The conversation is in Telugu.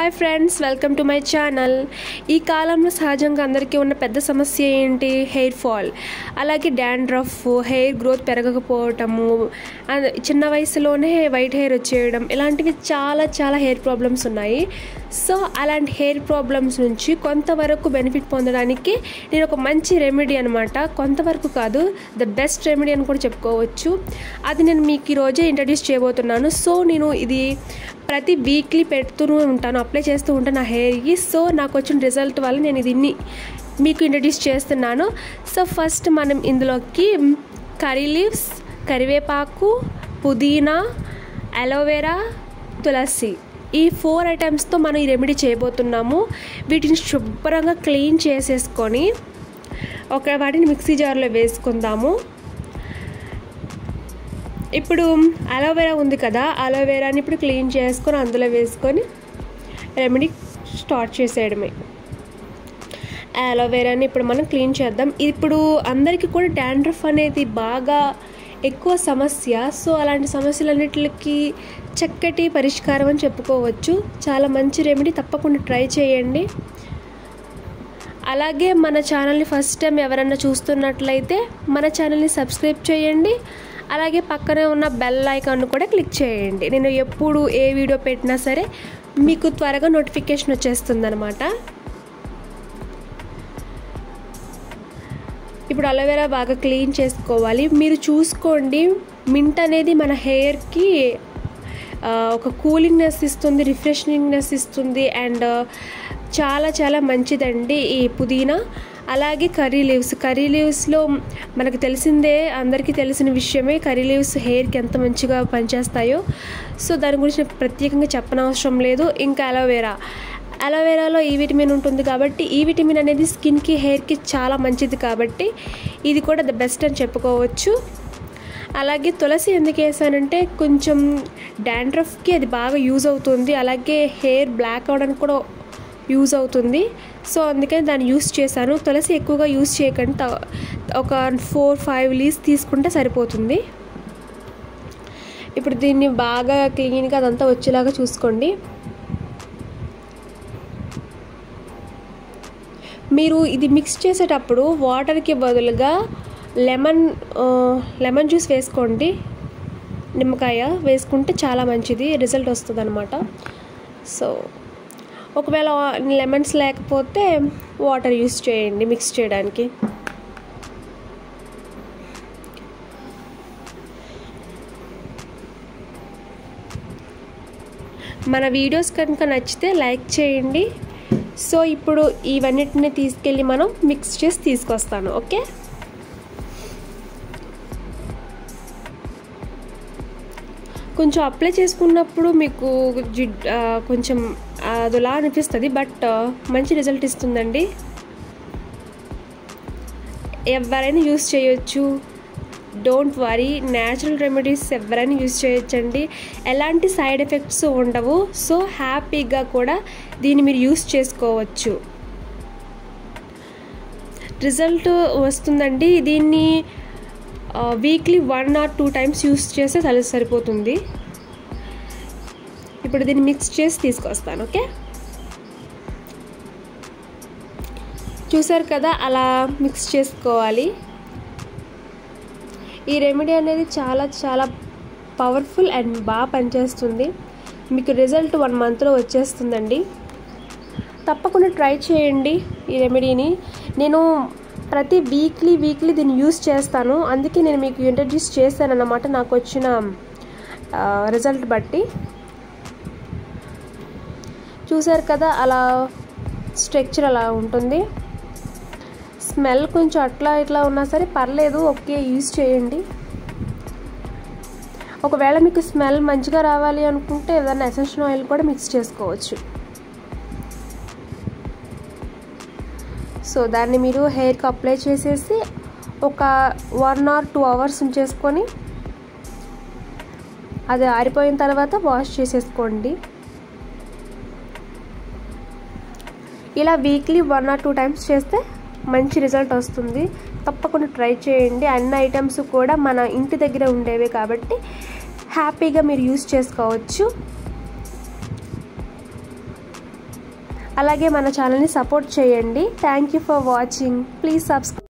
hi friends welcome to my channel ఈ కాలంలో సహజంగా అందరికీ ఉన్న పెద్ద సమస్య ఏంటి హెయిర్ ఫాల్ అలాగే డాండ్రఫ్ హెయిర్ గ్రోత్ పెరగకపోవటము అండ్ చిన్న వయసులోనే వైట్ హెయిర్ వచ్చేయడం ఇలాంటివి చాలా చాలా హెయిర్ ప్రాబ్లమ్స్ ఉన్నాయి సో అలాంటి హెయిర్ ప్రాబ్లమ్స్ నుంచి కొంతవరకు బెనిఫిట్ పొందడానికి నేను ఒక మంచి రెమెడీ అనమాట కొంతవరకు కాదు ద బెస్ట్ రెమెడీ అని కూడా చెప్పుకోవచ్చు అది నేను మీకు ఈరోజే ఇంట్రడ్యూస్ చేయబోతున్నాను సో నేను ఇది ప్రతి వీక్లీ పెడుతూనే ఉంటాను అప్లై చేస్తూ ఉంటాను నా హెయిర్కి సో నాకు వచ్చిన రిజల్ట్ వల్ల నేను దీన్ని మీకు ఇంట్రడ్యూస్ చేస్తున్నాను సో ఫస్ట్ మనం ఇందులోకి కర్రీ లీవ్స్ కరివేపాకు పుదీనా అలోవెరా తులసి ఈ ఫోర్ ఐటమ్స్తో మనం ఈ రెమెడీ చేయబోతున్నాము వీటిని శుభ్రంగా క్లీన్ చేసేసుకొని ఒక వాటిని మిక్సీ జార్లో వేసుకుందాము ఇప్పుడు అలోవెరా ఉంది కదా అలోవెరాని ఇప్పుడు క్లీన్ చేసుకొని అందులో వేసుకొని రెమెడీ స్టార్ట్ చేసేయడమే అలోవెరాని ఇప్పుడు మనం క్లీన్ చేద్దాం ఇప్పుడు అందరికీ కూడా డాండ్రఫ్ అనేది బాగా ఎక్కువ సమస్య సో అలాంటి సమస్యలన్నిటికి చక్కటి పరిష్కారం అని చెప్పుకోవచ్చు చాలా మంచి రెమెడీ తప్పకుండా ట్రై చేయండి అలాగే మన ఛానల్ని ఫస్ట్ టైం ఎవరైనా చూస్తున్నట్లయితే మన ఛానల్ని సబ్స్క్రైబ్ చేయండి అలాగే పక్కనే ఉన్న బెల్ ఐకాన్ కూడా క్లిక్ చేయండి నేను ఎప్పుడు ఏ వీడియో పెట్టినా సరే మీకు త్వరగా నోటిఫికేషన్ వచ్చేస్తుంది అనమాట ఇప్పుడు అలోవెరా బాగా క్లీన్ చేసుకోవాలి మీరు చూసుకోండి మింట్ అనేది మన హెయిర్కి ఒక కూలింగ్నెస్ ఇస్తుంది రిఫ్రెషింగ్నెస్ ఇస్తుంది అండ్ చాలా చాలా మంచిదండి ఈ పుదీనా అలాగే కర్రీ లీవ్స్ కర్రీ లీవ్స్లో మనకు తెలిసిందే అందరికీ తెలిసిన విషయమే కర్రీ లీవ్స్ హెయిర్కి ఎంత మంచిగా పనిచేస్తాయో సో దాని గురించి ప్రత్యేకంగా చెప్పనవసరం లేదు ఇంకా అలోవెరా అలోవెరాలో ఈ విటమిన్ ఉంటుంది కాబట్టి ఈ విటమిన్ అనేది స్కిన్కి హెయిర్కి చాలా మంచిది కాబట్టి ఇది కూడా ద బెస్ట్ అని చెప్పుకోవచ్చు అలాగే తులసి ఎందుకు వేసానంటే కొంచెం డాండ్రఫ్కి అది బాగా యూజ్ అవుతుంది అలాగే హెయిర్ బ్లాక్ అవడానికి కూడా యూజ్ అవుతుంది సో అందుకని దాన్ని యూస్ చేశాను తులసి ఎక్కువగా యూస్ చేయకుండా ఒక ఫోర్ ఫైవ్ లీవ్స్ తీసుకుంటే సరిపోతుంది ఇప్పుడు దీన్ని బాగా క్లీన్గా అదంతా వచ్చేలాగా చూసుకోండి మీరు ఇది మిక్స్ చేసేటప్పుడు వాటర్కి బదులుగా లెమన్ లెమన్ జ్యూస్ వేసుకోండి నిమ్మకాయ వేసుకుంటే చాలా మంచిది రిజల్ట్ వస్తుంది అనమాట సో ఒకవేళ లెమన్స్ లేకపోతే వాటర్ యూస్ చేయండి మిక్స్ చేయడానికి మన వీడియోస్ కనుక నచ్చితే లైక్ చేయండి సో ఇప్పుడు ఇవన్నిటిని తీసుకెళ్ళి మనం మిక్స్ చేసి తీసుకొస్తాను ఓకే కొంచెం అప్లై చేసుకున్నప్పుడు మీకు జిడ్ కొంచెం అదిలా అనిపిస్తుంది బట్ మంచి రిజల్ట్ ఇస్తుందండి ఎవరైనా యూస్ చేయొచ్చు డోంట్ వరీ న్యాచురల్ రెమెడీస్ ఎవరైనా యూస్ చేయొచ్చండి ఎలాంటి సైడ్ ఎఫెక్ట్స్ ఉండవు సో హ్యాపీగా కూడా దీన్ని మీరు యూస్ చేసుకోవచ్చు రిజల్ట్ వస్తుందండి దీన్ని weekly one or two times use చేస్తే సరి సరిపోతుంది ఇప్పుడు దీన్ని మిక్స్ చేసి తీసుకొస్తాను ఓకే చూసారు కదా అలా మిక్స్ చేసుకోవాలి ఈ రెమెడీ అనేది చాలా చాలా పవర్ఫుల్ అండ్ బాగా పనిచేస్తుంది మీకు రిజల్ట్ వన్ మంత్లో వచ్చేస్తుందండి తప్పకుండా ట్రై చేయండి ఈ రెమెడీని నేను ప్రతి వీక్లీ వీక్లీ దీన్ని యూస్ చేస్తాను అందుకే నేను మీకు ఇంట్రడ్యూస్ చేశాను అన్నమాట నాకు వచ్చిన రిజల్ట్ బట్టి చూసారు కదా అలా స్ట్రక్చర్ అలా ఉంటుంది స్మెల్ కొంచెం అట్లా ఇట్లా ఉన్నా సరే పర్లేదు ఓకే యూస్ చేయండి ఒకవేళ మీకు స్మెల్ మంచిగా రావాలి అనుకుంటే ఏదైనా ఎసెన్షియల్ ఆయిల్ కూడా మిక్స్ చేసుకోవచ్చు సో దాన్ని మీరు హెయిర్కి అప్లై చేసేసి ఒక వన్ ఆర్ టూ అవర్స్ ఉంచేసుకొని అది ఆరిపోయిన తర్వాత వాష్ చేసేసుకోండి ఇలా weekly one or two times చేస్తే మంచి రిజల్ట్ వస్తుంది తప్పకుండా ట్రై చేయండి అన్ని ఐటమ్స్ కూడా మన ఇంటి దగ్గర ఉండేవే కాబట్టి హ్యాపీగా మీరు యూస్ చేసుకోవచ్చు అలాగే మన ఛానల్ని సపోర్ట్ చేయండి thank you for watching please subscribe